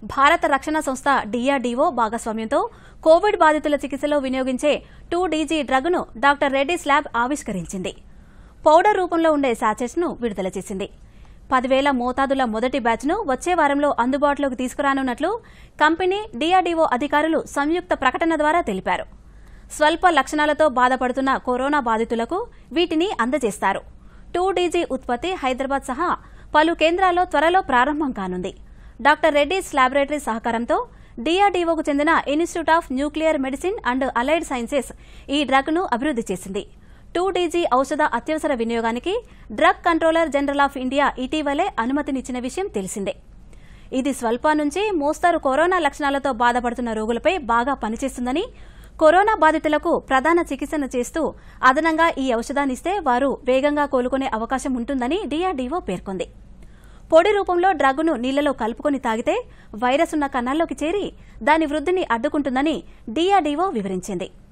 భారత రక్షణ సంస్థ డీఆర్డీఓ భాగస్వామ్యంతో కోవిడ్ బాధితుల చికిత్సలో వినియోగించే టూ డీజీ డ్రగ్ను డాక్టర్ రెడ్డిస్ ల్యాబ్ ఆవిష్కరించింది పౌడర్ రూపంలో ఉండే శాచెట్స్ను విడుదల చేసింది పదివేల మోతాదుల మొదటి బ్యాచ్ను వచ్చే వారంలో అందుబాటులోకి తీసుకురానున్నట్లు కంపెనీ డీఆర్డీఓ అధికారులు సంయుక్త ప్రకటన ద్వారా తెలిపారు స్వల్ప లక్షణాలతో బాధపడుతున్న కరోనా బాధితులకు వీటిని అందజేస్తారు టూ డీజీ ఉత్పత్తి హైదరాబాద్ సహా పలు కేంద్రాల్లో త్వరలో ప్రారంభం కానుంది డాక్టర్ రెడ్డిస్ ల్యాబొరేటరీ సహకారంతో డీఆర్డీఓకు చెందిన institute of nuclear medicine and allied sciences ఈ డ్రగ్ను అభివృద్ది చేసింది టూ డీజీ ఔషధ అత్యవసర వినియోగానికి drug controller general of India ఇటీవలే అనుమతినిచ్చిన విషయం తెలిసిందే ఇది స్వల్ప నుంచి మోస్తారు కరోనా లక్షణాలతో బాధపడుతున్న రోగులపై బాగా పనిచేస్తుందని కరోనా బాధితులకు ప్రధాన చికిత్సను చేస్తూ అదనంగా ఈ ఔషధాన్ని ఇస్తే వారు వేగంగా కోలుకునే అవకాశం ఉంటుందని డీఆర్డీఓ పేర్కొంది పొడి రూపంలో డ్రగ్ను నీళ్లలో కలుపుకొని తాగితే వైరస్ ఉన్న కణాల్లోకి చేరి దాని వృద్ధిని అడ్డుకుంటుందని డీఆర్డీఓ వివరించింది